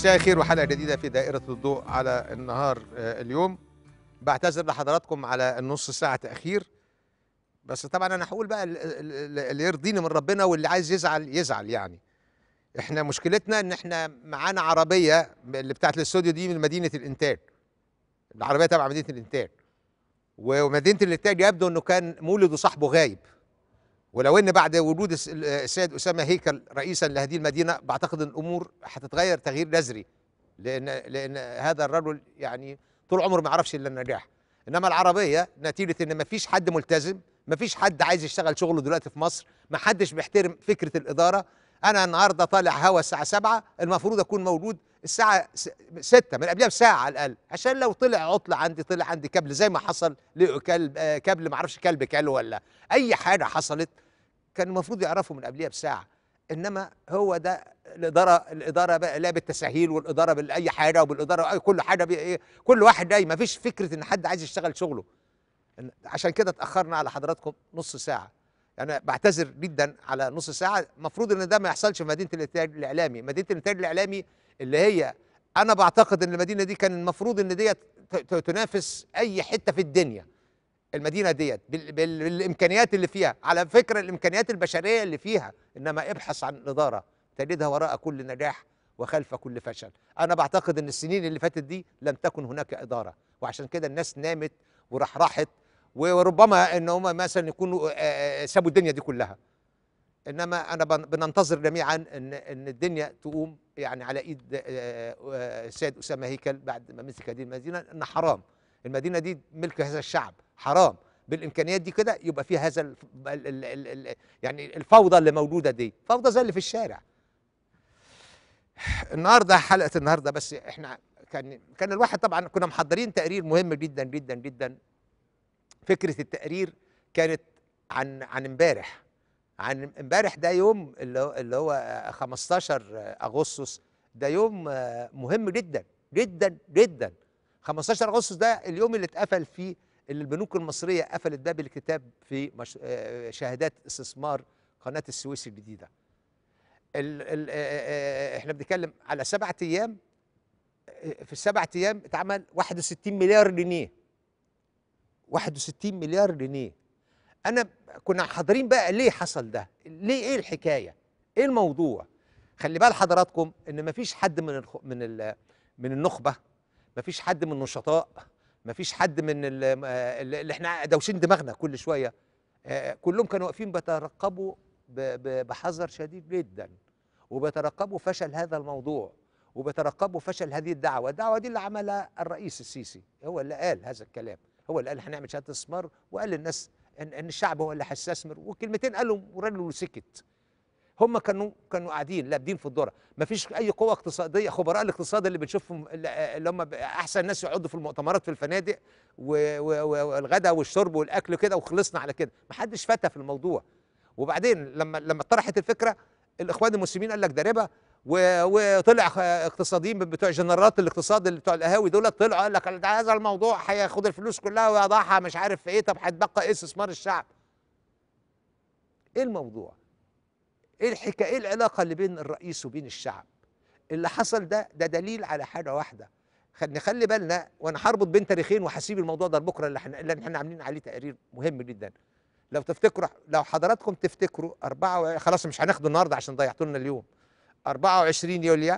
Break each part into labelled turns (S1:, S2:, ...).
S1: مساء الخير وحلقه جديده في دائره الضوء على النهار آه، اليوم بعتذر لحضراتكم على النص ساعه تاخير بس طبعا انا هقول بقى ال- ال- اللي يرضيني من ربنا واللي عايز يزعل يزعل يعني احنا مشكلتنا ان احنا معانا عربيه اللي بتاعت الاستوديو دي من مدينه الانتاج العربيه تبع مدينه الانتاج ومدينه الانتاج يبدو انه كان مولد وصاحبه غايب ولو ان بعد وجود الس- السيد اسامه هيكل رئيسا لهذه المدينه بعتقد ان الامور هتتغير تغيير جذري لان لان هذا الرجل يعني طول عمره ما يعرفش الا النجاح انما العربيه نتيجه ان ما فيش حد ملتزم ما فيش حد عايز يشتغل شغله دلوقتي في مصر ما حدش بيحترم فكره الاداره انا النهارده طالع هوا الساعه 7 المفروض اكون موجود الساعه 6 من قبلها بساعه على الاقل عشان لو طلع عطله عندي طلع عندي كابل زي ما حصل لكلب آه، كابل ما اعرفش كلب كلو ولا اي حاجه حصلت كان المفروض يعرفوا من قبلها بساعه انما هو ده الاداره الاداره بقى لا بالتساهيل والاداره باي حاجه وبالاداره أي كل حاجه بي ايه كل واحد جاي ما فيش فكره ان حد عايز يشتغل شغله إن- عشان كده اتاخرنا على حضراتكم نص ساعه يعني بعتذر جدا على نص ساعه المفروض ان ده ما يحصلش في مدينه الانتاج الاعلامي مدينه الانتاج الاعلامي اللي هي انا بعتقد ان المدينه دي كان المفروض ان ديت ت- ت- تنافس اي حته في الدنيا المدينه ديت بال- بال- بالامكانيات اللي فيها على فكره الامكانيات البشريه اللي فيها انما ابحث عن الاداره تجدها وراء كل نجاح وخلف كل فشل انا بعتقد ان السنين اللي فاتت دي لم تكن هناك اداره وعشان كده الناس نامت ورحرحت وربما ان هم مثلا يكونوا آه، آه، سابوا الدنيا دي كلها انما انا بن- بننتظر جميعا ان ان الدنيا تقوم يعني على ايد آه، آه، السيد اسامه هيكل بعد ما مسك هذه المدينه ان حرام المدينه دي ملك هذا الشعب حرام بالامكانيات دي كده يبقى فيها هذا الف... ال... ال... ال... ال... يعني الفوضى اللي موجوده دي فوضى زي اللي في الشارع النهارده حلقه النهارده بس احنا كان كان الواحد طبعا كنا محضرين تقرير مهم جدا جدا جدا فكره التقرير كانت عن عن امبارح عن امبارح ده يوم اللي هو اللي هو 15 اغسطس ده يوم آه، مهم جدا جدا جدا 15 اغسطس ده اليوم اللي اتقفل فيه اللي البنوك المصريه قفلت باب الكتاب في مش... آه، شهادات استثمار قناه السويس الجديده ال... ال... آه، آه، احنا بنتكلم على سبعة ايام آه، في السبع ايام اتعمل 61 مليار جنيه 61 مليار جنيه انا كنا حاضرين بقى ليه حصل ده ليه ايه الحكايه ايه الموضوع خلي بال حضراتكم ان مفيش حد من الخ... من ال... من النخبه مفيش حد من النشطاء مفيش حد من ال... آه، اللي اللي احنا دوشين دماغنا كل شويه آه، كلهم كانوا واقفين بيترقبوا ب... ب... بحذر شديد جدا وبيترقبوا فشل هذا الموضوع وبيترقبوا فشل هذه الدعوه الدعوه دي اللي عملها الرئيس السيسي هو اللي قال هذا الكلام هو اللي قال هنعمل شهاده استثمار وقال للناس ان ان الشعب هو اللي هيستثمر وكلمتين قالهم والراجل وسكت هم كانوا كانوا قاعدين لابدين في الذره ما فيش اي قوه اقتصاديه خبراء الاقتصاد اللي بنشوفهم اللي اللي هم احسن ناس يقعدوا في المؤتمرات في الفنادق و- و- و- والغداء والشرب والاكل كده وخلصنا على كده ما حدش فتى في الموضوع وبعدين لما لما طرحت الفكره الاخوان المسلمين قال لك ده ربا و- وطلع خ- اقتصاديين من بتوع جنرالات الاقتصاد اللي بتوع القهاوي دول طلعوا قال لك ده هذا الموضوع هياخد الفلوس كلها ويضعها مش عارف في ايه طب هيتبقى ايه استثمار الشعب ايه الموضوع ايه الحكايه ايه العلاقه اللي بين الرئيس وبين الشعب اللي حصل ده ده دليل على حاجه واحده خل- نخلي بالنا وانا هربط بين تاريخين وهسيب الموضوع ده لبكره اللي احنا اللي احنا عاملين عليه تقرير مهم جدا لو تفتكروا لو حضراتكم تفتكروا أربعة خلاص مش هناخده النهارده عشان ضيعتوا لنا اليوم 24 يوليو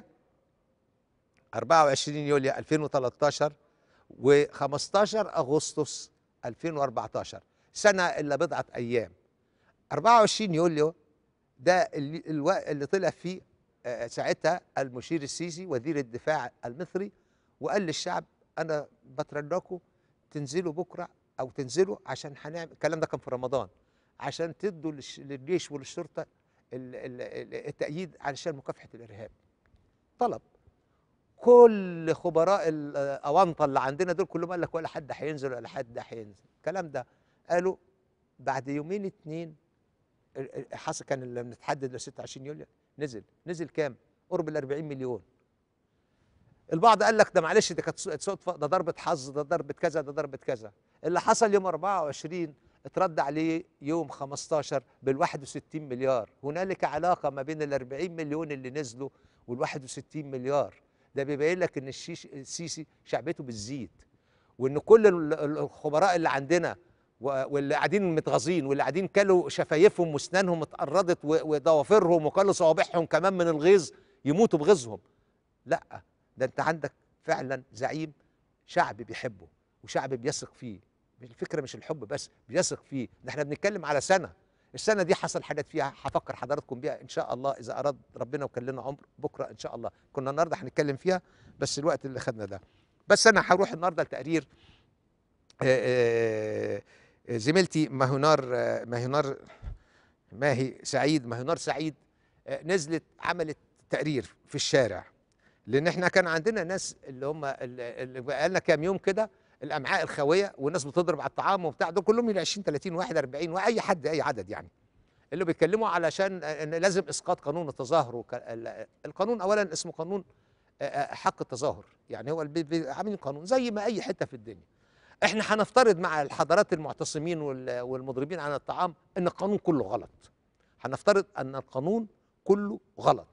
S1: 24 يوليو 2013 و15 اغسطس 2014 سنه الا بضعه ايام 24 يوليو ده اللي, الو- اللي طلع فيه آه، ساعتها المشير السيسي وزير الدفاع المصري وقال للشعب انا بترجاكم تنزلوا بكره او تنزلوا عشان هنعمل الكلام ده كان في رمضان عشان تدوا للش- للجيش وللشرطه ال- ال- ال- التأييد علشان مكافحه الارهاب طلب كل خبراء الاونطه اللي عندنا دول كلهم قال لك ولا حد هينزل ولا حد هينزل الكلام ده قالوا بعد يومين اتنين ال- ال- حصل كان اللي متحدد ل 26 يوليو نزل نزل كام؟ قرب ال 40 مليون البعض قال لك ده معلش ده كانت صدفه ده ضربه حظ ده ضربه كذا ده ضربه كذا اللي حصل يوم 24 اترد عليه يوم 15 بال 61 مليار هنالك علاقه ما بين ال 40 مليون اللي نزلوا وال 61 مليار ده بيبين لك ان الشيش السيسي شعبيته بتزيد وان كل ال- ال- الخبراء اللي عندنا و- واللي قاعدين متغاظين واللي قاعدين كلوا شفايفهم واسنانهم اتقرضت و- وضوافرهم وكلوا صوابعهم كمان من الغيظ يموتوا بغيظهم لا ده انت عندك فعلا زعيم شعب بيحبه وشعب بيثق فيه الفكره مش الحب بس بيثق فيه ده احنا بنتكلم على سنه السنه دي حصل حاجات فيها هفكر حضراتكم بيها ان شاء الله اذا اراد ربنا وكان لنا عمر بكره ان شاء الله كنا النهارده هنتكلم فيها بس الوقت اللي خدنا ده بس انا هروح النهارده لتقرير آه، آه، زميلتي ماهونار آه، ماهونار ماهي سعيد ماهونار سعيد آه، نزلت عملت تقرير في الشارع لان احنا كان عندنا ناس اللي هم اللي اللي بقالنا كام يوم كده الامعاء الخاويه والناس بتضرب على الطعام وبتاع دول كلهم من 20 30 واحد 40 واي حد اي عدد يعني اللي بيتكلموا علشان ان لازم اسقاط قانون التظاهر وك... ال- القانون اولا اسمه قانون آه، آه، حق التظاهر يعني هو البي- بي- عاملين قانون زي ما اي حته في الدنيا احنا هنفترض مع الحضارات المعتصمين وال- والمضربين عن الطعام ان القانون كله غلط هنفترض ان القانون كله غلط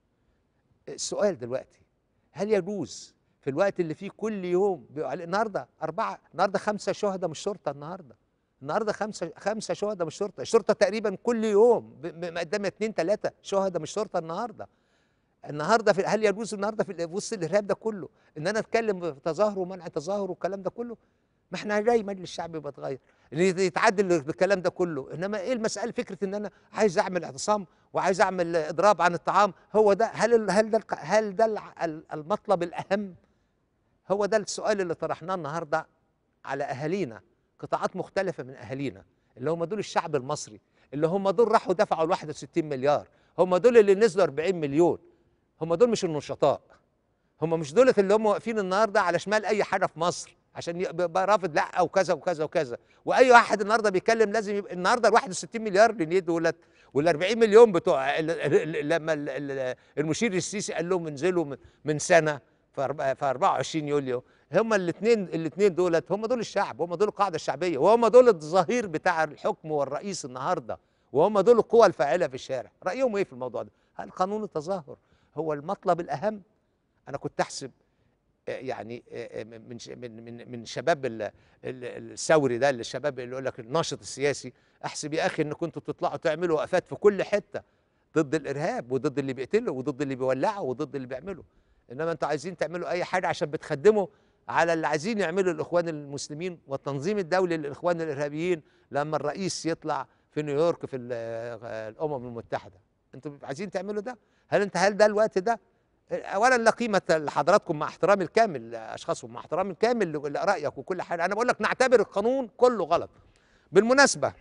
S1: السؤال دلوقتي هل يجوز في الوقت اللي فيه كل يوم بيبقى عليه- النهارده أربعة النهارده خمسة شهداء من الشرطة النهارده النهارده خمسة خمسة شهداء من الشرطة الشرطة تقريبا كل يوم ب- ب- مقدمة اتنين تلاتة شهداء من الشرطة النهارده النهارده في هل يجوز النهارده في وسط الارهاب ده كله ان انا اتكلم في تظاهر ومنع تظاهر والكلام ده كله ما احنا جاي مجلس الشعب بيتغير ان يتعدل الكلام ده كله انما ايه المساله فكره ان انا عايز اعمل اعتصام وعايز اعمل اضراب عن الطعام هو ده هل ال- هل ده الق- هل ده الع- ال- المطلب الاهم هو ده السؤال اللي طرحناه النهارده على اهالينا قطاعات مختلفه من اهالينا اللي هم دول الشعب المصري اللي هم دول راحوا دفعوا ال 61 مليار هم دول اللي نزلوا 40 مليون هم دول مش النشطاء هم مش دولت اللي هم واقفين النهارده على شمال اي حاجه في مصر عشان يبقى رافض لا او كذا وكذا وكذا واي واحد النهارده بيتكلم لازم يبقى النهارده ال 61 مليار جنيه دولت وال 40 مليون بتوع ال- ال- ال- لما ال- ال- المشير السيسي قال لهم انزلوا من- من سنه في أربعة- في 24 يوليو هم الاثنين الاثنين دولت هم دول الشعب هم دول القاعده الشعبيه وهم دول الظهير بتاع الحكم والرئيس النهارده وهم دول القوى الفاعله في الشارع رايهم ايه في الموضوع ده هل قانون التظاهر هو المطلب الاهم انا كنت احسب آه، يعني آه، من ش- من من من شباب ال- ال- الثوري ده اللي الشباب اللي يقول لك الناشط السياسي احسب يا اخي ان كنتوا تطلعوا تعملوا وقفات في كل حته ضد الارهاب وضد اللي بيقتله وضد اللي بيولعه وضد اللي بيعمله انما انتوا عايزين تعملوا اي حاجه عشان بتخدموا على اللي عايزين يعملوا الاخوان المسلمين والتنظيم الدولي للاخوان الارهابيين لما الرئيس يطلع في نيويورك في ال- آه، الامم المتحده انتوا عايزين تعملوا ده هل انت هل ده الوقت ده اولا لا قيمه لحضراتكم مع احترامي الكامل لاشخاصهم مع احترامي الكامل لرايك وكل حاجه انا بقول لك نعتبر القانون كله غلط بالمناسبه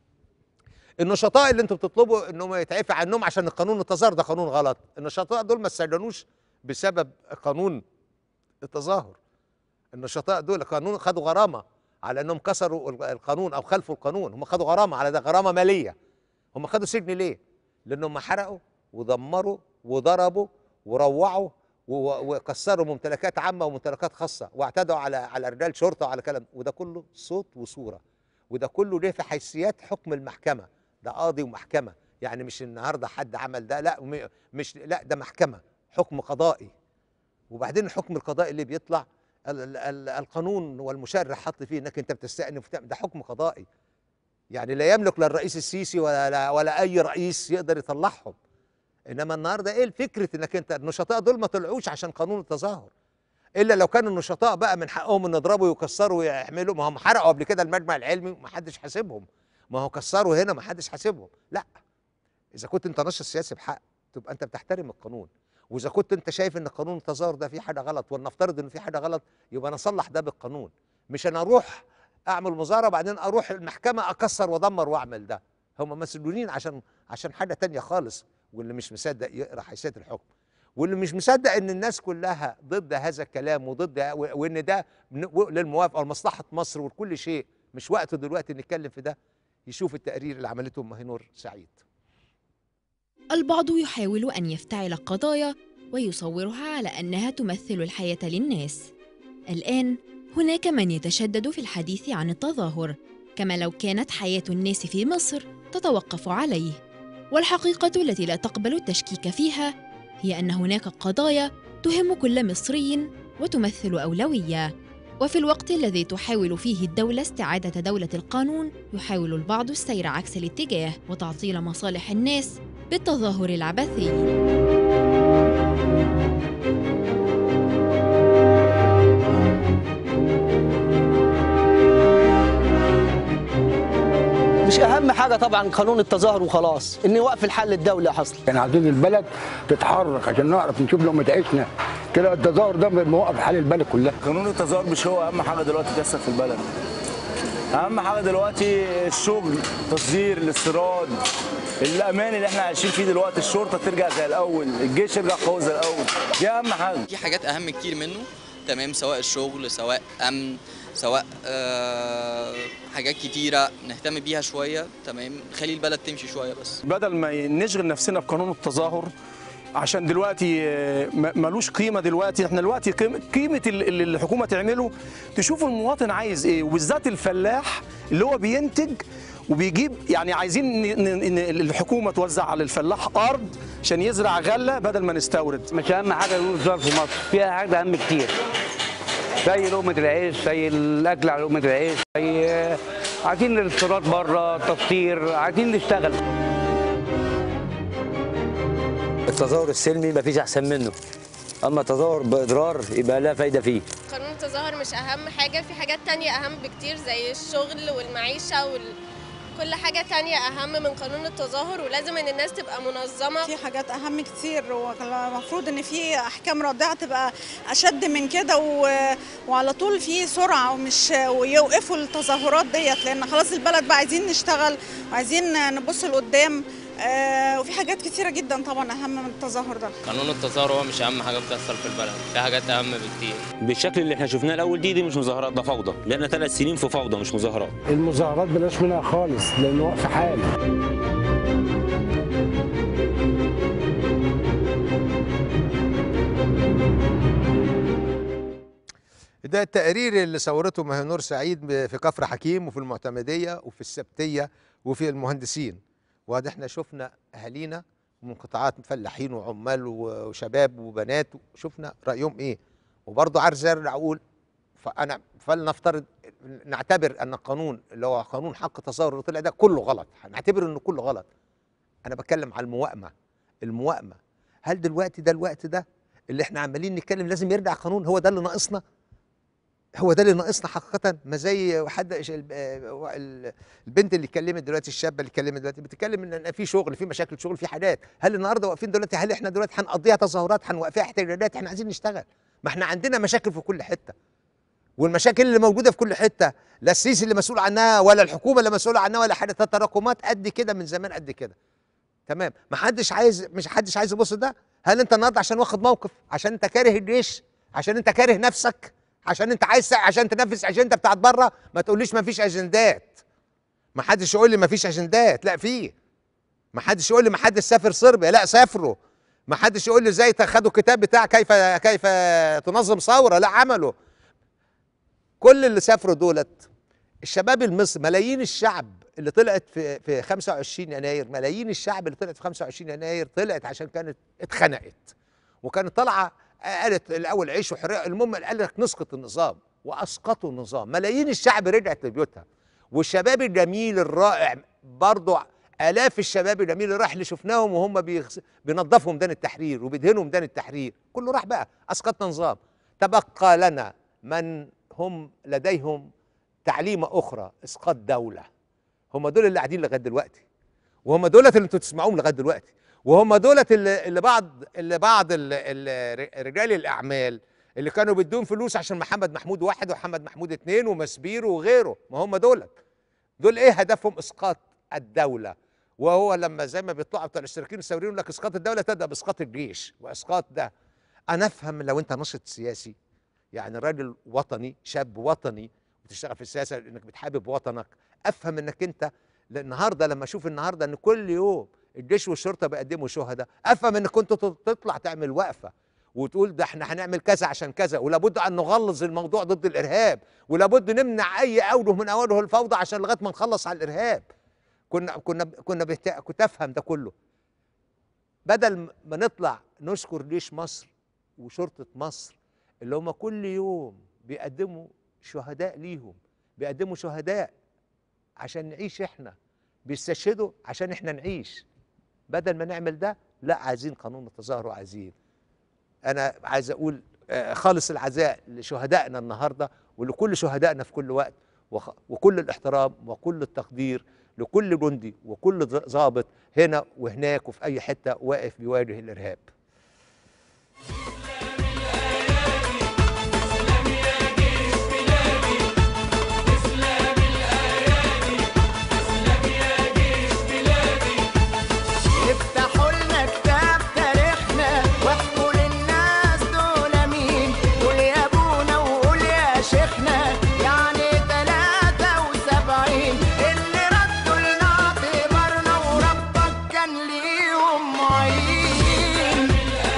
S1: النشطاء اللي انتوا بتطلبوا انهم يتعفى عنهم عشان القانون التظاهر ده قانون غلط النشطاء دول ما استجنوش بسبب قانون التظاهر النشطاء دول قانون خدوا غرامه على انهم كسروا ال- القانون او خالفوا القانون هم خدوا غرامه على ده غرامه ماليه هم خدوا سجن ليه لانهم حرقوا ودمروا وضربوا وروعوا و- وكسروا ممتلكات عامه وممتلكات خاصه واعتدوا على على رجال شرطه وعلى كلام وده كله صوت وصوره وده كله ليه في حيثيات حكم المحكمه ده قاضي ومحكمه يعني مش النهارده حد عمل ده لا م- مش لا ده محكمه حكم قضائي وبعدين الحكم القضائي اللي بيطلع ال- ال- ال- القانون والمشرع حط فيه انك انت بتستأنف وتعمل- ده حكم قضائي يعني لا يملك لا الرئيس السيسي ولا لا ولا اي رئيس يقدر يطلعهم انما النهارده ايه الفكره انك انت النشطاء دول ما طلعوش عشان قانون التظاهر الا لو كانوا النشطاء بقى من حقهم ان يضربوا ويكسروا ويعملوا ما هم حرقوا قبل كده المجمع العلمي وما حدش حاسبهم ما هو كسروا هنا ما حدش حاسبهم لا اذا كنت انت ناشط سياسي بحق تبقى انت بتحترم القانون واذا كنت انت شايف ان قانون التظاهر ده فيه حاجه غلط ولنفترض ان في حاجه غلط يبقى انا اصلح ده بالقانون مش انا اروح اعمل مظاهره وبعدين اروح المحكمه اكسر وادمر واعمل ده هم مسؤولين عشان عشان حاجه تانية خالص واللي مش مصدق يقرا حيثيات الحكم واللي مش مصدق ان الناس كلها ضد هذا الكلام وضد و- وان ده من- و- للموافقه ولمصلحه مصر ولكل شيء مش وقته دلوقتي نتكلم في ده يشوف التقرير اللي عملته ام هنور سعيد
S2: البعض يحاول أن يفتعل القضايا ويصورها على أنها تمثل الحياة للناس. الآن هناك من يتشدد في الحديث عن التظاهر، كما لو كانت حياة الناس في مصر تتوقف عليه. والحقيقة التي لا تقبل التشكيك فيها هي أن هناك قضايا تهم كل مصري وتمثل أولوية وفي الوقت الذي تحاول فيه الدولة استعادة دولة القانون يحاول البعض السير عكس الاتجاه وتعطيل مصالح الناس بالتظاهر العبثي
S3: مش اهم حاجه طبعا قانون التظاهر وخلاص ان وقف الحل الدولي حصل
S4: كان عايزين البلد تتحرك عشان نعرف نشوف لقمة عيشنا كده التظاهر ده موقف حال البلد كلها
S5: قانون التظاهر مش هو اهم حاجه دلوقتي تحصل في البلد اهم حاجه دلوقتي الشغل تصدير الاستيراد الامان اللي احنا عايشين فيه دلوقتي الشرطه ترجع زي الاول الجيش يرجع قوي زي الاول دي اهم حاجه
S6: في حاجات اهم كتير منه تمام سواء الشغل سواء امن سواء آه حاجات كتيره نهتم بيها شويه تمام نخلي البلد تمشي شويه بس
S5: بدل ما نشغل نفسنا بقانون التظاهر عشان دلوقتي آه، م- ملوش قيمه دلوقتي احنا دلوقتي قيمه قيمة ال- اللي الحكومه تعمله تشوف المواطن عايز ايه وبالذات الفلاح اللي هو بينتج وبيجيب يعني عايزين ن- ن- ان الحكومه توزع على الفلاح ارض عشان يزرع غله بدل ما نستورد
S7: مش اهم حاجه يقولوا الظرف في مصر فيها حاجه اهم كتير زي لقمه العيش زي الاكل على لقمه العيش زي عايزين الاستيراد بره تصدير عايزين نشتغل
S8: التظاهر السلمي مفيش احسن منه اما التظاهر باضرار يبقى لا فايده فيه
S9: قانون التظاهر مش اهم حاجه في حاجات تانية اهم بكتير زي الشغل والمعيشه وال... كل حاجه تانية اهم من قانون التظاهر ولازم ان الناس تبقى منظمه
S10: في حاجات اهم كتير والمفروض ان في احكام رادعه تبقى اشد من كده و... وعلى طول في سرعه ومش ويوقفوا التظاهرات ديت لان خلاص البلد بقى عايزين نشتغل وعايزين نبص لقدام آه، وفي حاجات كتيره جدا طبعا اهم من التظاهر ده
S11: قانون التظاهر هو مش اهم حاجه بتحصل في البلد في حاجات اهم بكتير
S12: بالشكل اللي احنا شفناه الاول دي دي مش مظاهرات ده فوضى لان ثلاث سنين في فوضى مش مظاهرات
S4: المظاهرات بلاش منها خالص لأنه واقف حال
S1: ده التقرير اللي صورته مهنور سعيد ب- في كفر حكيم وفي المعتمدية وفي السبتية وفي المهندسين وده احنا شفنا أهالينا من قطاعات فلاحين وعمال و- وشباب وبنات شفنا رأيهم ايه وبرضه عايز ارجع اقول فانا فلنفترض نعتبر ان القانون اللي هو قانون حق التظاهر اللي طلع ده كله غلط هنعتبر انه كله غلط انا بتكلم على الموائمه الموائمه هل دلوقتي ده الوقت ده اللي احنا عمالين نتكلم لازم يرجع قانون هو ده اللي ناقصنا هو ده اللي ناقصنا حقيقة ما زي حد ش- ال- آه، ال- البنت اللي اتكلمت دلوقتي الشابة اللي اتكلمت دلوقتي بتتكلم ان إن في شغل في مشاكل شغل في حاجات هل النهارده واقفين دلوقتي هل احنا دلوقتي هنقضيها تظاهرات هنوقفها احتجاجات احنا عايزين نشتغل ما احنا عندنا مشاكل في كل حتة والمشاكل اللي موجودة في كل حتة لا السيسي اللي مسؤول عنها ولا الحكومة اللي مسؤولة عنها ولا حاجة التراكمات قد كده من زمان قد كده تمام ما حدش عايز مش حدش عايز يبص ده هل انت النهارده عشان واخد موقف عشان انت كاره الجيش عشان انت كاره نفسك عشان انت عايز عشان تنفذ اجنده بتاعت بره ما تقوليش ما فيش اجندات ما حدش يقول لي ما فيش اجندات لا في ما حدش يقول لي ما حدش سافر صربيا لا سافروا ما حدش يقول لي ازاي خدوا الكتاب بتاع كيف كيف تنظم ثوره لا عملوا كل اللي سافروا دولت الشباب المصري ملايين الشعب اللي طلعت في في 25 يناير ملايين الشعب اللي طلعت في 25 يناير طلعت عشان كانت اتخنقت وكانت طالعه قالت الاول عيش وحريه المهم قال لك نسقط النظام واسقطوا النظام ملايين الشعب رجعت لبيوتها والشباب الجميل الرائع برضه الاف الشباب الجميل اللي راح اللي شفناهم وهم بيغس... بينظفوا ميدان التحرير وبيدهنوا ميدان التحرير كله راح بقى اسقطنا نظام تبقى لنا من هم لديهم تعليمه اخرى اسقاط دوله هم دول اللي قاعدين لغايه دلوقتي وهم دولت اللي انتوا تسمعوهم لغايه دلوقتي وهم دولت اللي, اللي بعض اللي بعض ال- ال- رجال الاعمال اللي كانوا بدون فلوس عشان محمد محمود واحد ومحمد محمود اتنين ومسبير وغيره ما هم دولت دول ايه هدفهم اسقاط الدوله وهو لما زي ما بيطلعوا بتوع الاشتراكيين الثوريين يقول لك اسقاط الدوله تبدا باسقاط الجيش واسقاط ده انا افهم لو انت ناشط سياسي يعني راجل وطني شاب وطني بتشتغل في السياسه لانك بتحابب وطنك افهم انك انت النهارده لما اشوف النهارده ان كل يوم الجيش والشرطه بيقدموا شهداء افهم انك كنت تطلع تعمل وقفه وتقول ده احنا هنعمل كذا عشان كذا ولابد ان نغلظ الموضوع ضد الارهاب ولابد نمنع اي اوجه من اوجه الفوضى عشان لغايه ما نخلص على الارهاب كنا كنا كنا بهت... كنت افهم ده كله بدل ما نطلع نشكر جيش مصر وشرطه مصر اللي هم كل يوم بيقدموا شهداء ليهم بيقدموا شهداء عشان نعيش احنا بيستشهدوا عشان احنا نعيش بدل ما نعمل ده لا عايزين قانون التظاهر وعايزين انا عايز اقول آه، خالص العزاء لشهدائنا النهارده ولكل شهدائنا في كل وقت وخ- وكل الاحترام وكل التقدير لكل جندي وكل ض- ضابط هنا وهناك وفي اي حته واقف بيواجه الارهاب
S13: افتحوا لنا كتاب تاريخنا واحكوا للناس دول مين قول يا ابونا وقول يا شيخنا يعني تلاتة وسبعين اللي ردوا لنا اعتبارنا وربك كان ليهم معين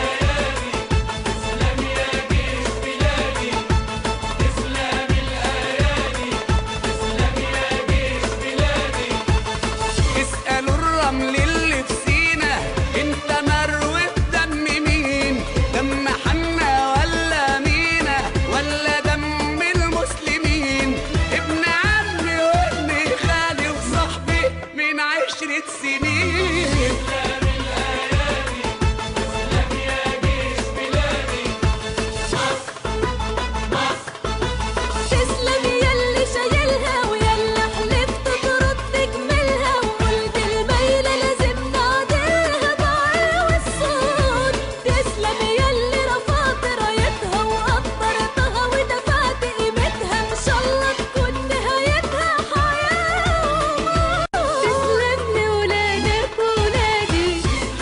S13: اسألوا الرمل اللي في سينا انت مروي بدم مين دم حنا ولا مينا ولا دم المسلمين ابن عمي وابن خالي وصاحبي من عشرة سنين
S14: تسلم ياللي شايلها وياللي حلفت ترد تكملها وقلت الميلة لازم نعدلها بعقل والصوت تسلم ياللي رفعت رايتها وقدرتها ودفعت قيمتها ان شاء الله تكون نهايتها حياة وموت تسلم لي ولادك ولادي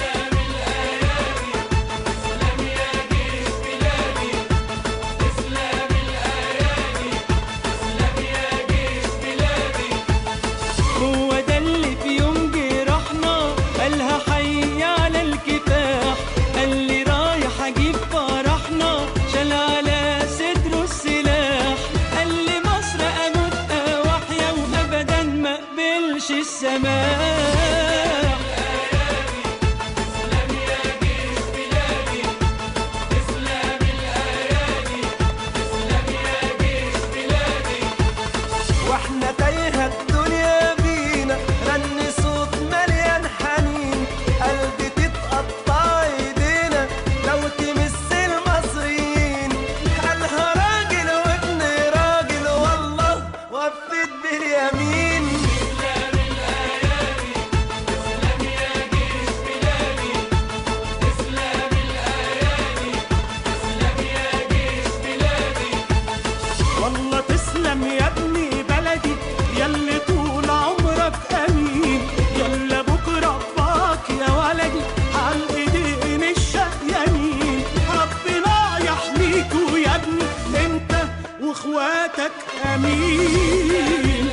S13: هو ده اللي في يوم جرحنا قالها حي على الكفاح قال لي رايح اجيب فرحنا شال على صدره السلاح قال لي مصر اموت واحيا وابدا ما اقبلش السماح واحنا تايهة الدنيا بينا رن صوت مليان حنين قلبي تتقطع ايدينا لو تمس المصريين قالها راجل وابن راجل والله وفت باليمين والله تسلم يا ابني بلدي ياللي طول عمرك امين يلا بكره باك يا ولدي على ايدين الشقيانين ربنا يحميكوا يا ابني انت واخواتك امين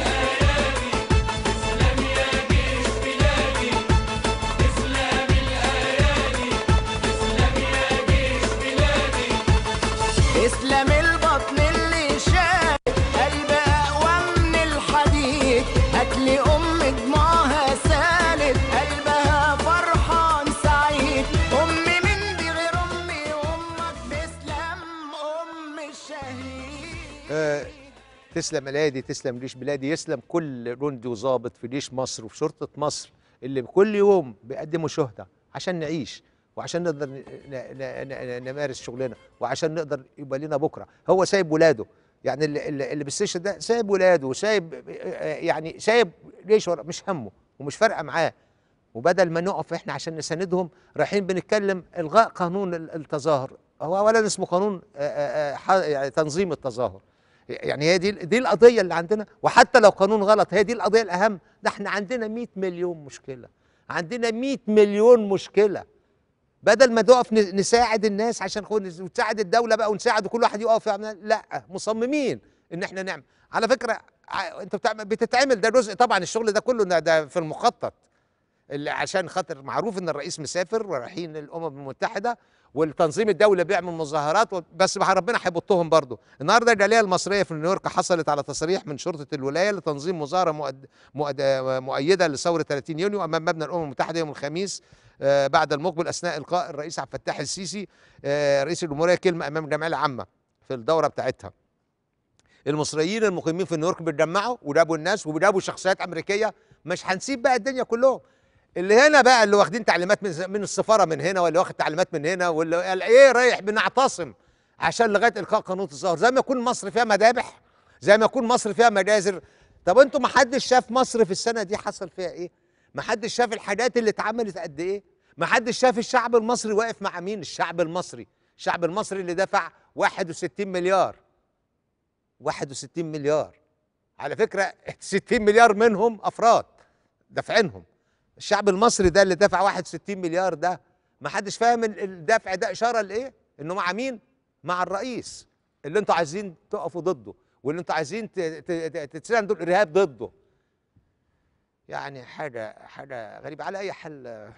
S13: اسلام البطن اللي شاف قلب اقوى من الحديد هاتلي ام دموعها سالت قلبها فرحان سعيد امي من دي غير امي امك تسلم ام الشهيد
S1: آه، تسلم بلادي تسلم جيش بلادي يسلم كل جندي وظابط في جيش مصر وفي شرطة مصر اللي كل يوم بيقدموا شهداء عشان نعيش وعشان نقدر ن- ن- ن- نمارس شغلنا وعشان نقدر يبقى لنا بكره هو سايب ولاده يعني اللي, اللي اللي بالسيشن ده سايب ولاده وسايب آه، يعني سايب جيش ورا- مش همه ومش فارقه معاه وبدل ما نقف احنا عشان نساندهم رايحين بنتكلم الغاء قانون ال- التظاهر هو اولا اسمه قانون آه، آه، آه، ح- يعني تنظيم التظاهر يعني هي دي دي القضيه اللي عندنا وحتى لو قانون غلط هي دي القضيه الاهم ده احنا عندنا 100 مليون مشكله عندنا 100 مليون مشكله بدل ما نقف ن- نساعد الناس عشان خو- نساعد الدوله بقى ونساعد وكل واحد يقف يعمل لا مصممين ان احنا نعمل على فكره ع- انت بتعمل بتتعمل ده جزء طبعا الشغل ده كله ده- ده في المخطط اللي عشان خاطر معروف ان الرئيس مسافر ورايحين الامم المتحده والتنظيم الدولي بيعمل مظاهرات و- بس مع ربنا هيبطهم برضه النهارده الجاليه المصريه في نيويورك حصلت على تصريح من شرطه الولايه لتنظيم مظاهره مؤد... مؤد... مؤيده لثوره 30 يونيو امام مبنى الامم المتحده يوم الخميس آه، بعد المقبل اثناء القاء الرئيس عبد الفتاح السيسي آه، رئيس الجمهوريه كلمه امام الجمعيه العامه في الدوره بتاعتها المصريين المقيمين في نيويورك بيتجمعوا وجابوا الناس وجابوا شخصيات امريكيه مش هنسيب بقى الدنيا كلهم اللي هنا بقى اللي واخدين تعليمات من من السفاره من هنا واللي واخد تعليمات من هنا واللي قال ايه رايح بنعتصم عشان لغايه القاء قانون التظاهر زي ما يكون مصر فيها مذابح زي ما يكون مصر فيها مجازر طب انتوا ما حدش شاف مصر في السنه دي حصل فيها ايه ما حدش شاف الحاجات اللي اتعملت قد ايه ما حدش شاف الشعب المصري واقف مع مين الشعب المصري الشعب المصري اللي دفع 61 مليار 61 مليار على فكره 60 مليار منهم افراد دافعينهم الشعب المصري ده اللي دفع 61 مليار ده ما حدش فاهم ال- الدفع ده اشاره لايه انه مع مين مع الرئيس اللي انتوا عايزين تقفوا ضده واللي انتوا عايزين ت- ت- ت- تتساندوا الارهاب ضده يعني حاجه حاجه غريبه على اي حال آه،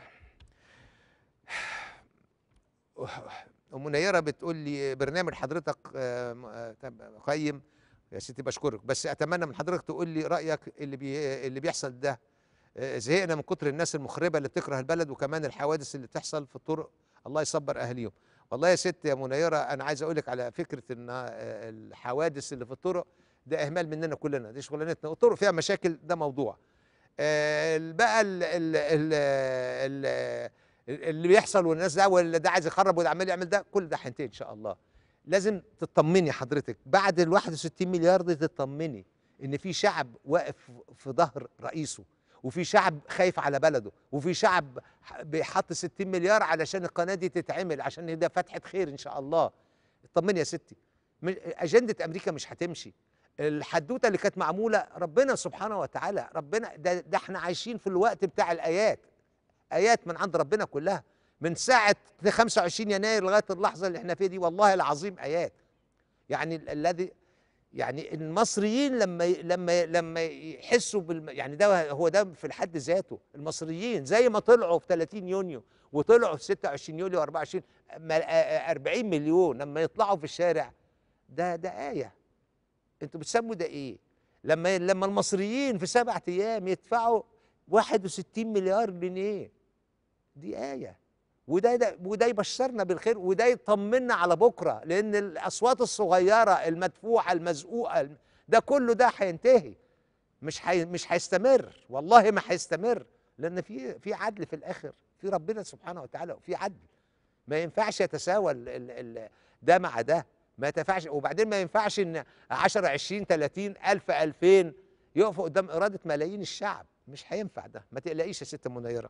S1: ام منيره بتقول لي برنامج حضرتك آه، م- آه، طب قيم يا ستي بشكرك بس اتمنى من حضرتك تقول لي رايك اللي بي اللي بيحصل ده آه، زهقنا من كتر الناس المخربه اللي بتكره البلد وكمان الحوادث اللي بتحصل في الطرق الله يصبر اهاليهم والله يا ست يا منيره انا عايز اقول لك على فكره ان آه، الحوادث اللي في الطرق ده اهمال مننا كلنا دي شغلانتنا والطرق فيها مشاكل ده موضوع آه، بقى ال ال ال ال اللي بيحصل والناس ده واللي ده عايز يخرب وده عمال يعمل ده كل ده هينتهي ان شاء الله لازم تطمني حضرتك بعد ال 61 مليار دي تطمني ان في شعب واقف في ظهر رئيسه وفي شعب خايف على بلده وفي شعب ح- بيحط 60 مليار علشان القناه دي تتعمل عشان ده فتحه خير ان شاء الله اطمني يا ستي م- اجنده امريكا مش هتمشي الحدوته اللي كانت معموله ربنا سبحانه وتعالى ربنا ده, ده احنا عايشين في الوقت بتاع الايات ايات من عند ربنا كلها من ساعه 25 يناير لغايه اللحظه اللي احنا فيها دي والله العظيم ايات يعني ال- الذي يعني المصريين لما ي- لما ي- لما يحسوا بال يعني ده هو ده في الحد ذاته المصريين زي ما طلعوا في 30 يونيو وطلعوا في 26 يوليو و24 40 مليون لما يطلعوا في الشارع ده ده آية انتوا بتسموا ده ايه لما لما المصريين في سبعة ايام يدفعوا 61 مليار جنيه دي آية وده ده وده يبشرنا بالخير وده يطمنا على بكره لان الاصوات الصغيره المدفوعه المزقوقه ده كله ده هينتهي مش حي مش هيستمر والله ما هيستمر لان في في عدل في الاخر في ربنا سبحانه وتعالى وفي عدل ما ينفعش يتساوى ال ال ال ده مع ده ما ينفعش وبعدين ما ينفعش ان 10 20 30 الف 2000 يقفوا قدام اراده ملايين الشعب مش هينفع ده ما تقلقيش يا ست منيره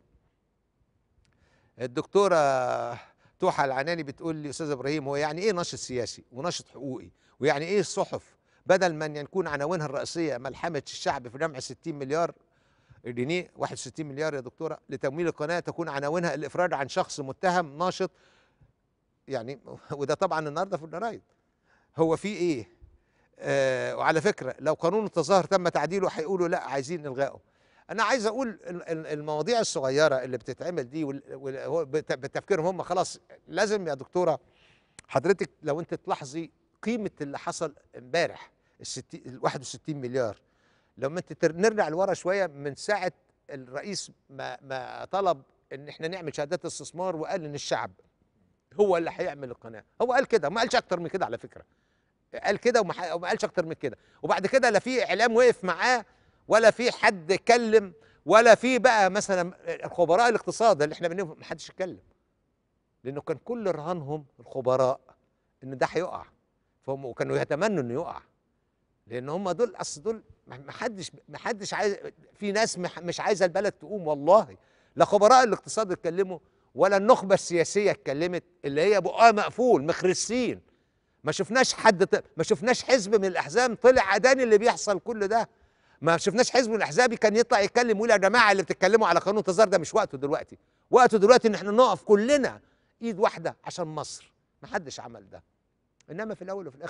S1: الدكتوره توحى العناني بتقول لي استاذ ابراهيم هو يعني ايه ناشط سياسي وناشط حقوقي ويعني ايه الصحف بدل من يكون عناوينها الرئيسيه ملحمه الشعب في جمع 60 مليار جنيه 61 مليار يا دكتوره لتمويل القناه تكون عناوينها الافراج عن شخص متهم ناشط يعني وده طبعا النهارده في الجرايد هو في ايه آه وعلى فكره لو قانون التظاهر تم تعديله هيقولوا لا عايزين الغائه انا عايز اقول ال- ال- المواضيع الصغيره اللي بتتعمل دي وال- وال- هو بت- بتفكيرهم هم خلاص لازم يا دكتوره حضرتك لو انت تلاحظي قيمه اللي حصل امبارح ال 60 ال 61 مليار لما انت تر- نرجع لورا شويه من ساعه الرئيس ما ما طلب ان احنا نعمل شهادات استثمار وقال ان الشعب هو اللي هيعمل القناه هو قال كده ما قالش اكتر من كده على فكره قال كده وما ح- وما قالش اكتر من كده وبعد كده لا في اعلام وقف معاه ولا في حد اتكلم ولا في بقى مثلا الخبراء الاقتصاد اللي احنا بنقول ما حدش اتكلم لانه كان كل رهانهم الخبراء ان ده هيقع فهم وكانوا يتمنوا انه يقع لان هم دول اصل دول ما ما حدش ما حدش عايز في ناس مح- مش عايزه البلد تقوم والله لا خبراء الاقتصاد اتكلموا ولا النخبه السياسيه اتكلمت اللي هي بقها مقفول مخرسين ما شفناش حد ط... ما شفناش حزب من الاحزاب طلع اداني اللي بيحصل كل ده ما شفناش حزب من الاحزاب كان يطلع يتكلم ويقول يا جماعه اللي بتتكلموا على قانون التظاهر ده مش وقته دلوقتي وقته دلوقتي ان احنا نقف كلنا ايد واحده عشان مصر ما حدش عمل ده انما في الاول وفي الاخر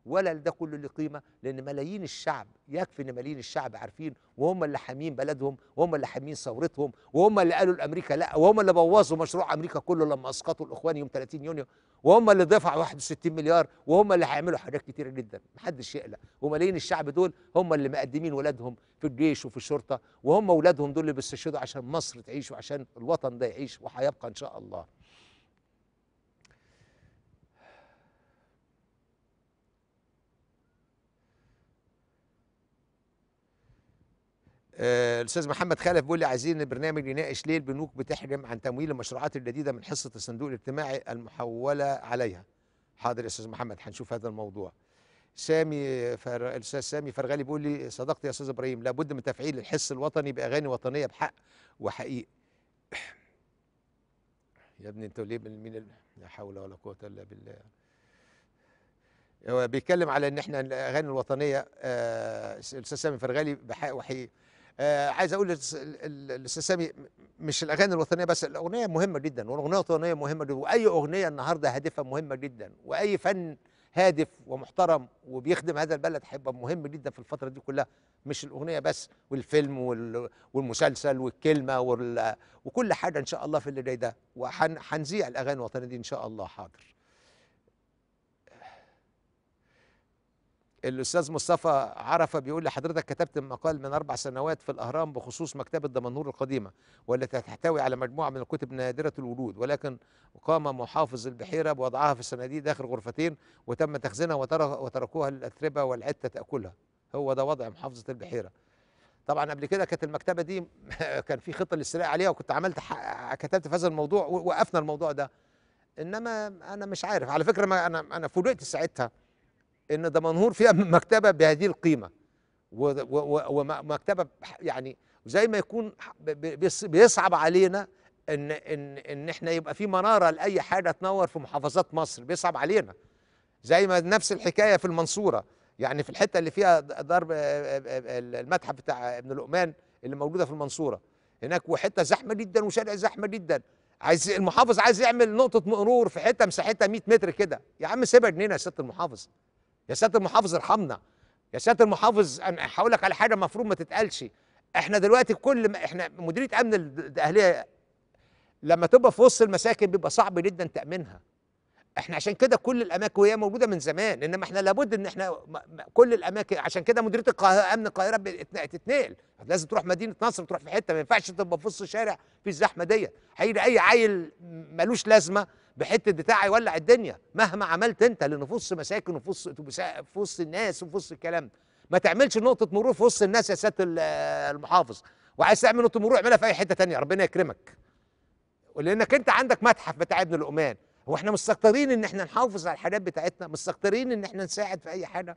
S1: ولا ده كله له قيمه لان ملايين الشعب يكفي ان ملايين الشعب عارفين وهم اللي حامين بلدهم وهم اللي حامين ثورتهم وهم اللي قالوا لامريكا لا وهم اللي بوظوا مشروع امريكا كله لما اسقطوا الاخوان يوم 30 يونيو وهم اللي دفعوا 61 مليار وهم اللي هيعملوا حاجات كتيره جدا محدش يقلق وملايين الشعب دول هم اللي مقدمين ولادهم في الجيش وفي الشرطه وهم اولادهم دول اللي بيستشهدوا عشان مصر تعيش وعشان الوطن ده يعيش وهيبقى ان شاء الله آه، الاستاذ محمد خلف بيقول لي عايزين البرنامج يناقش ليه البنوك بتحرم عن تمويل المشروعات الجديده من حصه الصندوق الاجتماعي المحوله عليها حاضر يا استاذ محمد هنشوف هذا الموضوع سامي فر... الاستاذ سامي فرغالي بيقول لي صدقت يا استاذ ابراهيم لابد من تفعيل الحس الوطني باغاني وطنيه بحق وحقيقي يا ابني انتوا ليه من مين ال- لا حول ولا قوه الا بالله هو بيتكلم على ان احنا الاغاني الوطنيه آه، الاستاذ سامي فرغالي بحق وحقيقي آه عايز اقول للأس- ال- ال- الاستاذ سامي مش الاغاني الوطنيه بس الاغنيه مهمه جدا والاغنيه الوطنيه مهمه جدا واي اغنيه النهارده هادفه مهمه جدا واي فن هادف ومحترم وبيخدم هذا البلد هيبقى مهم جدا في الفتره دي كلها مش الاغنيه بس والفيلم وال- والمسلسل والكلمه وال- وكل حاجه ان شاء الله في اللي جاي ده وهنذيع الاغاني الوطنيه دي ان شاء الله حاضر الاستاذ مصطفى عرفه بيقول لحضرتك كتبت مقال من اربع سنوات في الاهرام بخصوص مكتبه دمنهور القديمه والتي تحتوي على مجموعه من الكتب نادره الوجود ولكن قام محافظ البحيره بوضعها في الصناديق داخل غرفتين وتم تخزينها وتر- وتركوها للاتربه والعته تاكلها هو ده وضع محافظه البحيره طبعا قبل كده كانت المكتبه دي كان في خطه للاستيلاء عليها وكنت عملت ح- كتبت في هذا الموضوع ووقفنا الموضوع ده انما انا مش عارف على فكره ما انا انا فوجئت ساعتها ان دمنهور فيها مكتبه بهذه القيمه و- و- و- ومكتبه بح- يعني زي ما يكون ح- ب- ب- بيص- بيصعب علينا ان ان ان احنا يبقى في مناره لاي حاجه تنور في محافظات مصر بيصعب علينا زي ما نفس الحكايه في المنصوره يعني في الحته اللي فيها د- ضرب آه، آه، آه، المتحف بتاع ابن لقمان اللي موجوده في المنصوره هناك وحته زحمه جدا وشارع زحمه جدا عايز المحافظ عايز يعمل نقطه مرور في حته مساحتها 100 متر كده يا عم سيبها جنينه يا سياده المحافظ يا سياده المحافظ ارحمنا يا سياده المحافظ انا هقول لك على حاجه المفروض ما تتقالش احنا دلوقتي كل ما احنا مديريه امن الاهليه لما تبقى في وسط المساكن بيبقى صعب جدا تامينها احنا عشان كده كل الاماكن وهي موجوده من زمان انما احنا لابد ان احنا م- م- كل الاماكن عشان كده مديريه القاهره امن القاهره بتتن- تتنقل لازم تروح مدينه نصر تروح في حته ما ينفعش تبقى في وسط الشارع في الزحمه ديت هيجي اي عيل ملوش لازمه بحته بتاع يولع الدنيا مهما عملت انت لان في وسط مساكن وفي وسط في وسط الناس وفي وسط الكلام ده. ما تعملش نقطه مرور في وسط الناس يا سياده ال- المحافظ وعايز تعمل نقطه مرور اعملها في اي حته تانية ربنا يكرمك ولانك انت عندك متحف بتاع ابن لقمان هو احنا مستكترين ان احنا نحافظ على الحاجات بتاعتنا مستكترين ان احنا نساعد في اي حاجه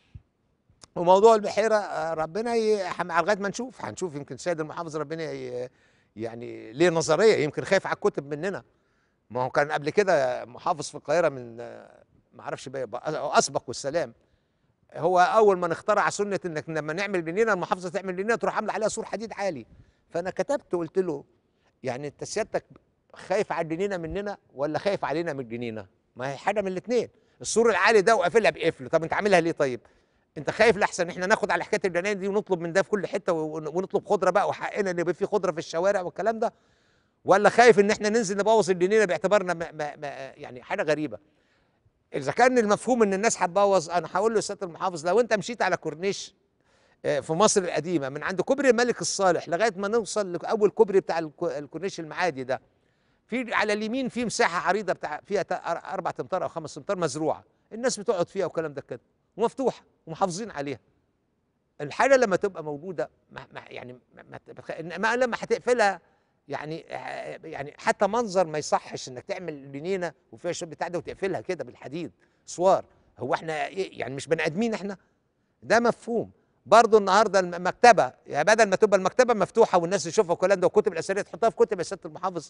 S1: وموضوع البحيره آه، ربنا ي... حم- لغايه ما نشوف هنشوف يمكن السيد المحافظ ربنا ي... يعني ليه نظريه يمكن خايف على الكتب مننا ما هو كان قبل كده محافظ في القاهره من آه، ما اعرفش بقى بقى- اسبق والسلام هو اول ما نخترع سنه انك لما نعمل جنينه المحافظه تعمل جنينه تروح عامله عليها سور حديد عالي فانا كتبت وقلت له يعني انت سيادتك خايف على الجنينه مننا ولا خايف علينا من الجنينه؟ ما هي حاجه من الاثنين السور العالي ده وقافلها بقفل طب انت عاملها ليه طيب؟ انت خايف لاحسن احنا ناخد على حكايه الجناين دي ونطلب من ده في كل حته ون- ونطلب خضره بقى وحقنا ان يبقى في خضره في الشوارع والكلام ده ولا خايف ان احنا ننزل نبوظ الجنينه باعتبارنا ما ما ما يعني حاجه غريبه اذا كان المفهوم ان الناس هتبوظ انا هقول له سياده المحافظ لو انت مشيت على كورنيش آه، في مصر القديمه من عند كوبري الملك الصالح لغايه ما نوصل لاول كوبري بتاع الكو- الكورنيش المعادي ده في على اليمين في مساحه عريضه بتاع فيها تا- أر- اربع امتار او خمس امتار مزروعه الناس بتقعد فيها والكلام ده كده ومفتوحه ومحافظين عليها الحاجه لما تبقى موجوده ما ما يعني ما, ما, تبخ- ما لما هتقفلها يعني يعني حتى منظر ما يصحش انك تعمل جنينه وفيها شويه بتاع ده وتقفلها كده بالحديد سوار هو احنا إيه يعني مش بني ادمين احنا ده مفهوم برضه النهارده المكتبه يعني بدل ما تبقى المكتبه مفتوحه والناس تشوفها والكلام ده والكتب الاثريه تحطها في كتب يا سياده المحافظ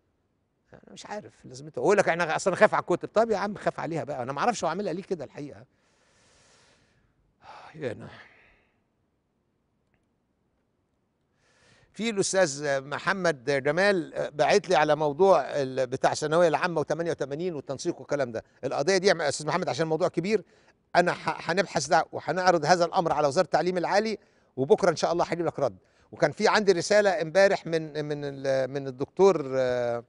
S1: انا مش عارف لازمته اقول لك انا اصل انا خايف على الكتب طب يا عم خاف عليها بقى انا ما اعرفش هو عاملها ليه كده الحقيقه يا أنا. في الاستاذ محمد جمال باعت لي على موضوع ال- بتاع الثانويه العامه و88 والتنسيق والكلام ده القضيه دي يا استاذ محمد عشان الموضوع كبير انا ح- هنبحث ده وهنعرض هذا الامر على وزاره التعليم العالي وبكره ان شاء الله هجيب لك رد وكان في عندي رساله امبارح من من ال- من الدكتور آه،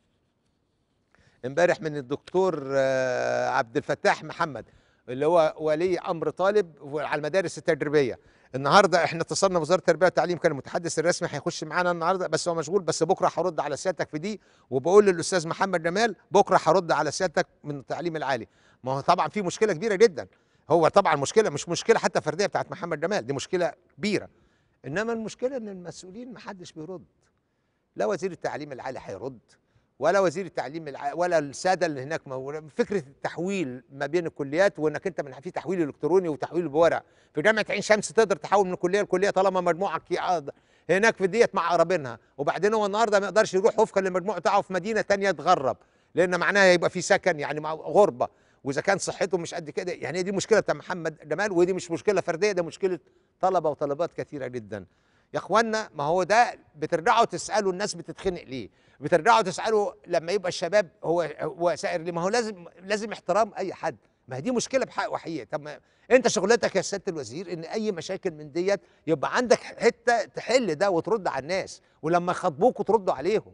S1: امبارح من الدكتور آه، عبد الفتاح محمد اللي هو ولي امر طالب على المدارس التجريبيه النهارده احنا اتصلنا بوزاره التربيه والتعليم كان المتحدث الرسمي هيخش معانا النهارده بس هو مشغول بس بكره هرد على سيادتك في دي وبقول للاستاذ محمد جمال بكره هرد على سيادتك من التعليم العالي ما هو طبعا في مشكله كبيره جدا هو طبعا مشكله مش مشكله حتى فرديه بتاعت محمد جمال دي مشكله كبيره انما المشكله ان المسؤولين ما حدش بيرد لا وزير التعليم العالي هيرد ولا وزير التعليم الع... ولا الساده اللي هناك مو... فكره التحويل ما بين الكليات وانك انت من في تحويل الكتروني وتحويل بورق في جامعه عين شمس تقدر تحول من كليه لكليه طالما مجموعك يقدر. هناك في ديت مع قرابينها وبعدين هو النهارده ما يقدرش يروح وفقا للمجموع بتاعه في مدينه تانية يتغرب لان معناها يبقى في سكن يعني مع غربه واذا كان صحته مش قد كده يعني دي مشكله بتاع محمد جمال ودي مش مشكله فرديه ده مشكله طلبه وطلبات كثيره جدا يا اخوانا ما هو ده بترجعوا تسالوا الناس بتتخنق ليه بترجعوا تسالوا لما يبقى الشباب هو هو سائر ليه ما هو لازم لازم احترام اي حد ما هي دي مشكله بحق وحقيقه طب ما انت شغلتك يا سياده الوزير ان اي مشاكل من ديت يبقى عندك حته تحل ده وترد على الناس ولما يخاطبوك وتردوا عليهم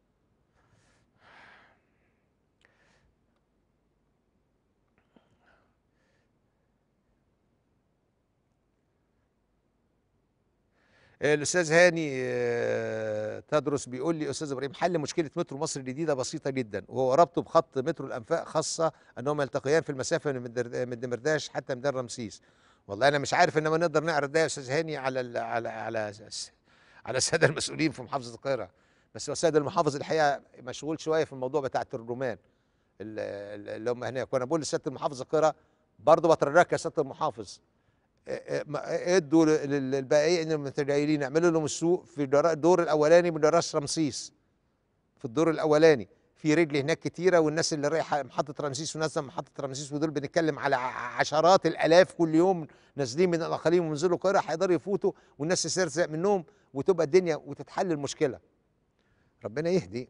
S1: الاستاذ هاني آه، تدرس بيقول لي استاذ ابراهيم حل مشكله مترو مصر الجديده بسيطه جدا وهو ربطه بخط مترو الانفاق خاصه انهما يلتقيان في المسافه من الدر- من دمرداش حتى ميدان رمسيس والله انا مش عارف انما نقدر نعرض ده يا استاذ هاني على ال على على على الساده المسؤولين في محافظه القاهره بس هو السيد المحافظ الحقيقه مشغول شويه في الموضوع بتاع الترجمان ال- ال- اللي هم هناك وانا بقول لسياده المحافظ القاهره برضه بترجاك يا سياده المحافظ ما- ادوا لل- للبائعين المتجايلين اعملوا لهم السوق في در- الدور الاولاني من راس رمسيس في الدور الاولاني في رجل هناك كتيره والناس اللي رايحه محطه رمسيس ونازله من محطه رمسيس ودول بنتكلم على ع- عشرات الالاف كل يوم نازلين من الاقاليم وينزلوا القاهره هيقدروا يفوتوا والناس تسترزق منهم وتبقى الدنيا وتتحل المشكله ربنا يهدي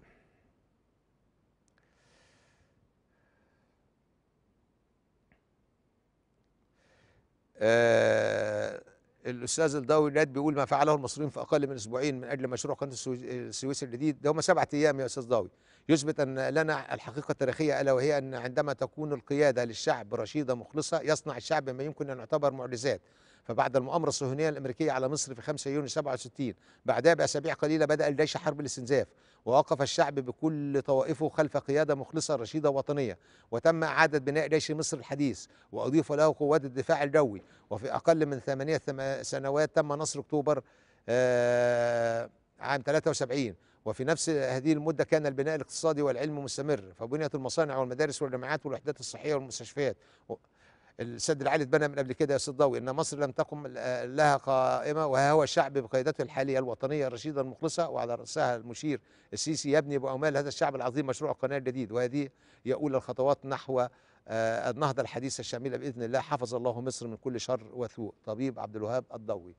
S1: آه الاستاذ الضوي ناد بيقول ما فعله المصريين في اقل من اسبوعين من اجل مشروع قناه السويس- السويس الجديد ده هم سبعة ايام يا استاذ ضوي يثبت ان لنا الحقيقه التاريخيه الا وهي ان عندما تكون القياده للشعب رشيده مخلصه يصنع الشعب ما يمكن ان يعتبر معجزات فبعد المؤامره الصهيونيه الامريكيه على مصر في 5 يونيو 67 بعدها باسابيع قليله بدا الجيش حرب الاستنزاف ووقف الشعب بكل طوائفه خلف قياده مخلصه رشيده وطنيه وتم اعاده بناء جيش مصر الحديث واضيف له قوات الدفاع الجوي وفي اقل من ثمانيه ثم- سنوات تم نصر اكتوبر آه، عام 73 وفي نفس هذه المدة كان البناء الاقتصادي والعلم مستمر فبنيت المصانع والمدارس والجامعات والوحدات الصحية والمستشفيات و- السد العالي اتبنى من قبل كده يا استاذ ضوي ان مصر لم تقم آه، لها قائمه وها هو الشعب بقيادته الحاليه الوطنيه الرشيده المخلصه وعلى راسها المشير السيسي يبني باموال هذا الشعب العظيم مشروع القناه الجديد وهذه يؤول الخطوات نحو آه، النهضه الحديثه الشامله باذن الله حفظ الله مصر من كل شر وسوء طبيب عبد الوهاب الضوي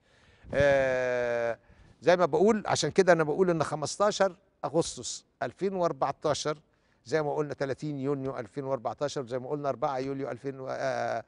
S1: آه، زي ما بقول عشان كده انا بقول ان 15 اغسطس 2014 زي ما قلنا 30 يونيو 2014 زي ما قلنا 4 يوليو 2000 و- آه،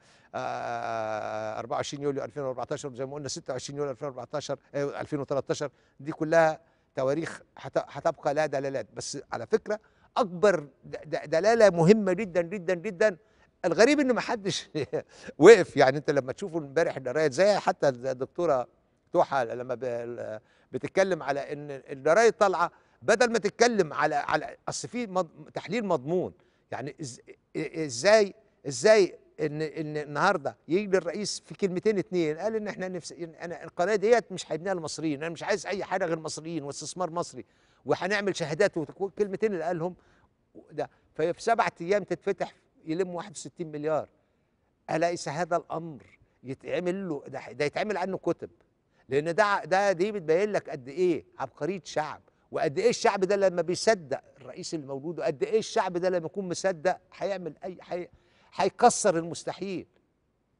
S1: آه، 24 يوليو 2014 زي ما قلنا 26 يوليو 2014 آه، 2013 دي كلها تواريخ هت- هتبقى لها دلالات بس على فكره اكبر د- د- دلاله مهمه جدا جدا جدا الغريب ان ما حدش وقف يعني انت لما تشوفوا امبارح الجرايد زي حتى الدكتوره توحى لما ب- بتتكلم على ان الجرايد طالعه بدل ما تتكلم على على اصل في مض- تحليل مضمون يعني إز- ازاي ازاي ان ان النهارده يجي الرئيس في كلمتين اتنين قال ان احنا نفس إن انا القناه ديت مش هيبنيها المصريين انا مش عايز اي حاجه غير مصريين واستثمار مصري وهنعمل شهادات وتكون الكلمتين اللي قالهم ده ففي سبعة ايام تتفتح يلم 61 مليار اليس هذا الامر يتعمل له ده, ده يتعمل عنه كتب لان ده ده دي بتبين لك قد ايه عبقريه شعب وقد ايه الشعب ده لما بيصدق الرئيس اللي موجود وقد ايه الشعب ده لما يكون مصدق هيعمل اي حي هيكسر المستحيل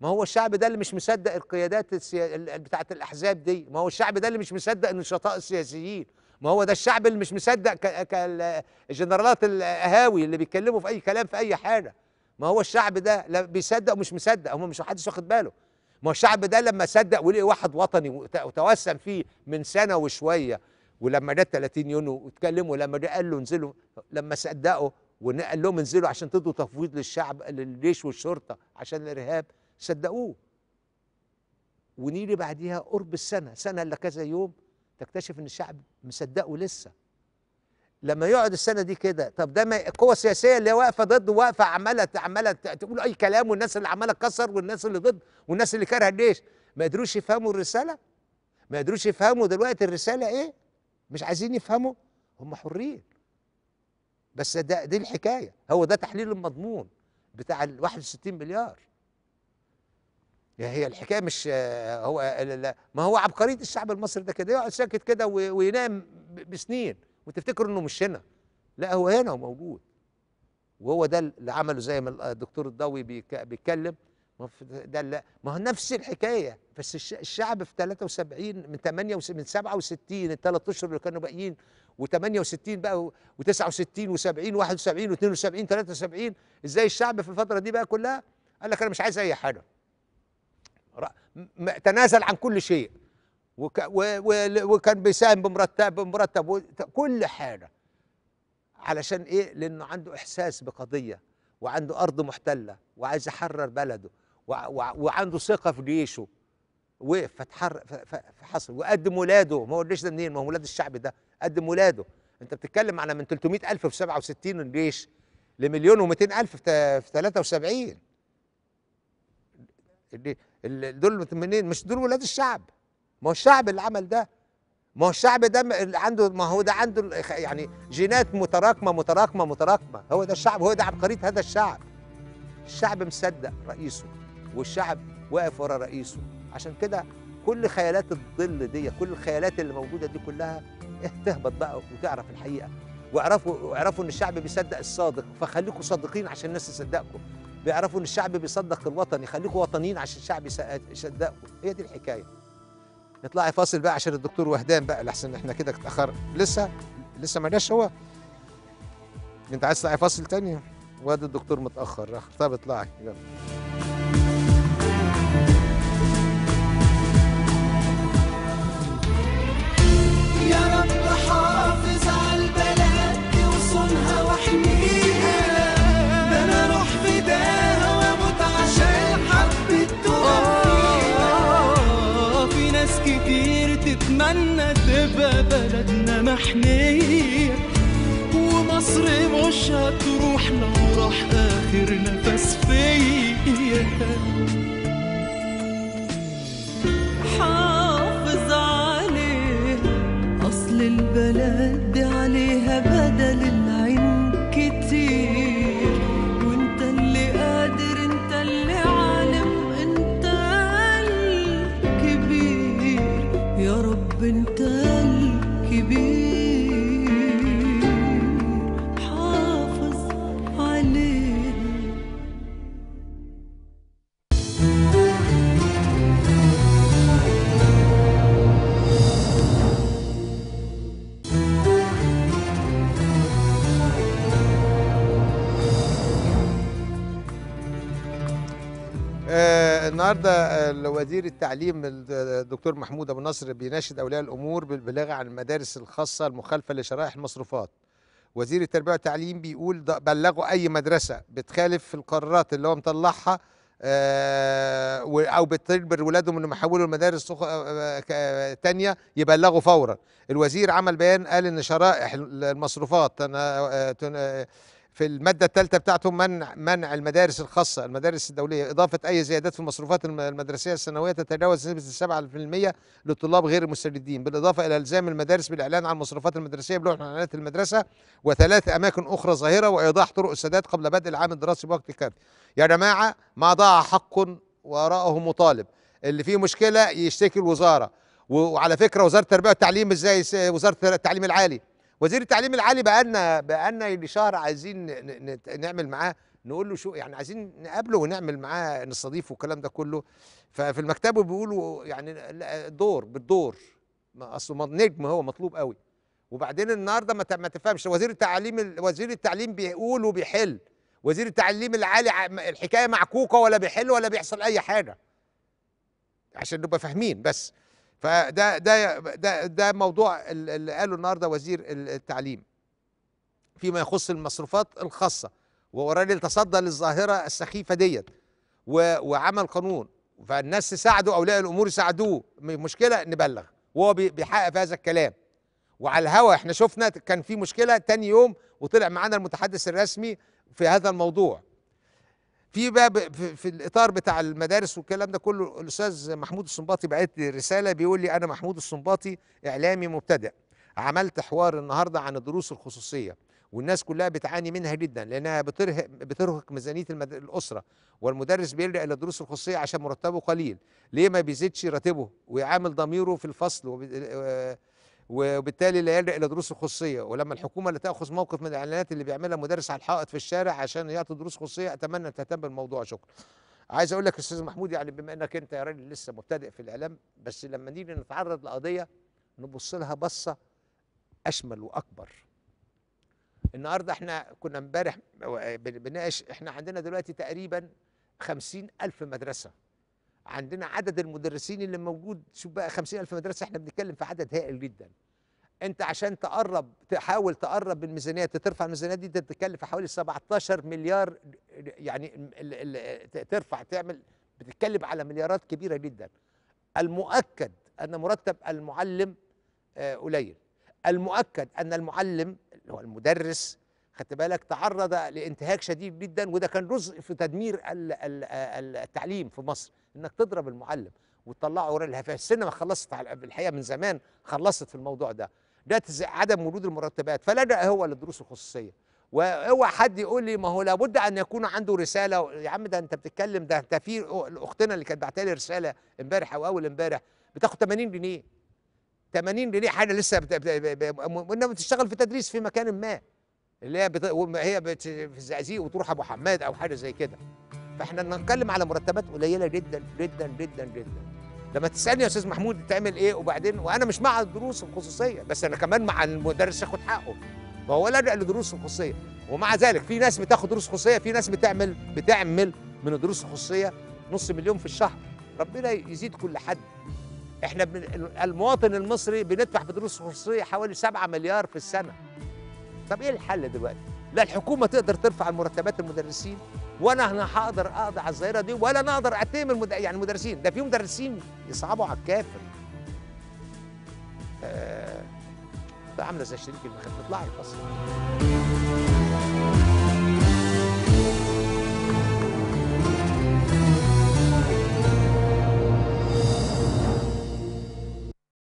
S1: ما هو الشعب ده اللي مش مصدق القيادات السيا... ال- بتاعت الاحزاب دي ما هو الشعب ده اللي مش مصدق النشطاء السياسيين ما هو ده الشعب اللي مش مصدق ك... ك... الجنرالات القهاوي اللي بيتكلموا في اي كلام في اي حاجه ما هو الشعب ده لا بيصدق ومش مصدق هم مش محدش واخد باله ما هو الشعب ده لما صدق ولقي واحد وطني وت- وتوسم فيه من سنه وشويه ولما جت 30 يونيو واتكلموا لما جه قال له انزلوا لما صدقوا وقال لهم انزلوا عشان تدوا تفويض للشعب للجيش والشرطه عشان الارهاب صدقوه ونيجي بعديها قرب السنه سنه الا كذا يوم تكتشف ان الشعب مصدقه لسه لما يقعد السنه دي كده طب ده ما القوى السياسيه اللي واقفه ضده واقفه عماله عماله ت- تقول اي كلام والناس اللي عماله تكسر والناس اللي ضد والناس اللي كارهه الجيش ما قدروش يفهموا الرساله ما قدروش يفهموا دلوقتي الرساله ايه مش عايزين يفهموا هم حرين بس ده دي الحكايه هو ده تحليل المضمون بتاع ال 61 مليار يا هي الحكايه مش آه، هو ال- ال- ما هو عبقريه الشعب المصري ده كده يقعد ساكت كده و- وينام ب- بسنين وتفتكر انه مش هنا لا هو هنا وموجود وهو ده اللي عمله زي ما الدكتور الضوي بيك- بيتكلم ما في- ده لا ما هو نفس الحكايه بس الش- الشعب في 73 من 8 من 67 الثلاث اشهر اللي كانوا باقيين و68 بقى و69 و70 71 و72 73 ازاي الشعب في الفتره دي بقى كلها قال لك انا مش عايز اي حاجه ر- م- تنازل عن كل شيء وك و و وكان بيساهم بمرتب بمرتب و- كل حاجه علشان ايه لانه عنده احساس بقضيه وعنده ارض محتله وعايز يحرر بلده وع- وع- وعنده ثقه في جيشه وقف فتحر ف- ف- فحصل وقدم ولاده ما هو الجيش ده منين ما هو ولاد الشعب ده قدم ولاده انت بتتكلم على من 300 الف في 67 الجيش لمليون و200 الف في تا- في 73 اللي- اللي- دول منين مش دول ولاد الشعب ما هو الشعب اللي عمل ده ما هو الشعب ده م- اللي عنده ما هو ده عنده ال- يعني جينات متراكمه متراكمه متراكمه هو ده الشعب هو ده عبقريه هذا الشعب الشعب مصدق رئيسه والشعب واقف ورا رئيسه عشان كده كل خيالات الظل دي كل الخيالات اللي موجوده دي كلها إيه تهبط بقى وتعرف الحقيقه واعرفوا واعرفوا ان الشعب بيصدق الصادق فخليكم صادقين عشان الناس تصدقكم بيعرفوا ان الشعب بيصدق الوطني خليكم وطنيين عشان الشعب يص- يصدقكم هي دي الحكايه نطلع فاصل بقى عشان الدكتور وهدان بقى لحسن احنا كده اتاخر لسه لسه ما جاش هو انت عايز تطلعي فاصل تاني وادي الدكتور متاخر طب اطلعي يلا
S13: يا رب حافظ على البلد دي وصونها واحميها ده انا اروح فداها واموت عشان حبة تغنيها في ناس كتير تتمنى تبقى بلدنا محمية ومصر مش هتروح لو راح اخر نفس فيا حافظ عليها أصل البلد دي عليها بدل العين كتير وانت اللي قادر انت اللي عالم انت الكبير يا رب انت الكبير حافظ عليها
S1: آه النهارده آه، وزير التعليم الدكتور محمود ابو نصر بيناشد اولياء الامور بالبلاغ عن المدارس الخاصه المخالفه لشرائح المصروفات. وزير التربيه والتعليم بيقول ده- بلغوا اي مدرسه بتخالف القرارات اللي هو مطلعها آه و- او بتجبر ولادهم انهم يحولوا المدارس أخ- آه، ك- تانية يبلغوا فورا. الوزير عمل بيان قال ان شرائح المصروفات تنا- آه، تن- آه، في المادة الثالثة بتاعتهم منع منع المدارس الخاصة المدارس الدولية إضافة أي زيادات في المصروفات الم- المدرسية السنوية تتجاوز نسبة السبعة في المية للطلاب غير المستجدين بالإضافة إلى إلزام المدارس بالإعلان عن المصروفات المدرسية بلوح إعلانات المدرسة وثلاث أماكن أخرى ظاهرة وإيضاح طرق السداد قبل بدء العام الدراسي بوقت كافي يا جماعة ما ضاع حق وراءه مطالب اللي فيه مشكلة يشتكي الوزارة و- وعلى فكرة وزارة التربية والتعليم ازاي س- وزارة التعليم العالي وزير التعليم العالي بقالنا بقالنا يجي شهر عايزين ن- ن- نعمل معاه نقول له شو يعني عايزين نقابله ونعمل معاه نستضيفه والكلام ده كله ففي المكتب بيقولوا يعني لا، دور بالدور ما اصله نجم هو مطلوب قوي وبعدين النهارده ما ت- ما تفهمش وزير التعليم ال- وزير التعليم بيقول وبيحل وزير التعليم العالي ع- الحكايه معكوكه ولا بيحل ولا بيحصل اي حاجه عشان نبقى فاهمين بس فده ده ده ده موضوع ال- اللي قاله النهارده وزير ال- التعليم فيما يخص المصروفات الخاصه وراجل تصدى للظاهره السخيفه ديت و- وعمل قانون فالناس تساعده اولياء الامور يساعدوه م- مشكله نبلغ وهو بي- بيحقق في هذا الكلام وعلى الهوا احنا شفنا كان في مشكله تاني يوم وطلع معانا المتحدث الرسمي في هذا الموضوع في بقى ب- في, في الاطار بتاع المدارس والكلام ده كله الاستاذ محمود السنباطي بعت لي رساله بيقول لي انا محمود السنباطي اعلامي مبتدئ عملت حوار النهارده عن الدروس الخصوصيه والناس كلها بتعاني منها جدا لانها بترهق بترهق ميزانيه المد... الاسره والمدرس بيلجا الى الدروس الخصوصيه عشان مرتبه قليل ليه ما بيزيدش راتبه ويعامل ضميره في الفصل وب... آه، وبالتالي لا يلجا الى دروس خصوصيه ولما الحكومه اللي تاخذ موقف من الاعلانات اللي بيعملها مدرس على الحائط في الشارع عشان يعطي دروس خصوصيه اتمنى ان تهتم بالموضوع شكرا عايز اقول لك يا استاذ محمود يعني بما انك انت يا راجل لسه مبتدئ في الاعلام بس لما نيجي نتعرض لقضيه نبص لها بصه اشمل واكبر النهارده احنا كنا امبارح بن- بنناقش احنا عندنا دلوقتي تقريبا خمسين ألف مدرسة عندنا عدد المدرسين اللي موجود شوف بقى خمسين ألف مدرسة احنا بنتكلم في عدد هائل جدا انت عشان تقرب تحاول تقرب بالميزانيه ترفع الميزانيه دي تتكلف في حوالي 17 مليار يعني ال- ال- ت- ترفع تعمل بتتكلم على مليارات كبيره جدا المؤكد ان مرتب المعلم آه، قليل المؤكد ان المعلم اللي هو المدرس خدت بالك تعرض لانتهاك شديد جدا وده كان جزء في تدمير ال- ال- ال- التعليم في مصر انك تضرب المعلم وتطلعه ورا الهفاف السينما خلصت على الحقيقه من زمان خلصت في الموضوع ده ده تز- عدم وجود المرتبات فلجأ هو للدروس الخصوصيه واوعى حد يقول لي ما هو لابد ان يكون عنده رساله يا عم ده انت بتتكلم ده انت في اختنا اللي كانت بعتها لي رساله امبارح او اول امبارح بتاخد 80 جنيه 80 جنيه حاجه لسه بت... ب... ب... ب... وانها بتشتغل في تدريس في مكان ما اللي هي بت... وما هي بت... في الزقازيق وتروح ابو حماد او حاجه زي كده فاحنا بنتكلم على مرتبات قليله جدا جدا جدا جدا لما تسالني يا استاذ محمود تعمل ايه وبعدين وانا مش مع الدروس الخصوصيه بس انا كمان مع المدرس ياخد حقه فهو لجأ لدروس الخصوصيه ومع ذلك في ناس بتاخد دروس خصوصيه في ناس بتعمل بتعمل من الدروس الخصوصيه نص مليون في الشهر ربنا يزيد كل حد احنا بن... المواطن المصري بندفع في دروس خصوصيه حوالي 7 مليار في السنه طب ايه الحل دلوقتي لا الحكومه تقدر ترفع المرتبات المدرسين ولا انا هقدر اقضي على الظاهره دي ولا انا اقدر اتهم المد... يعني المدرسين ده في مدرسين يصعبوا على الكافر آه... ده عامله زي الشريك المخالف اطلعي الفصل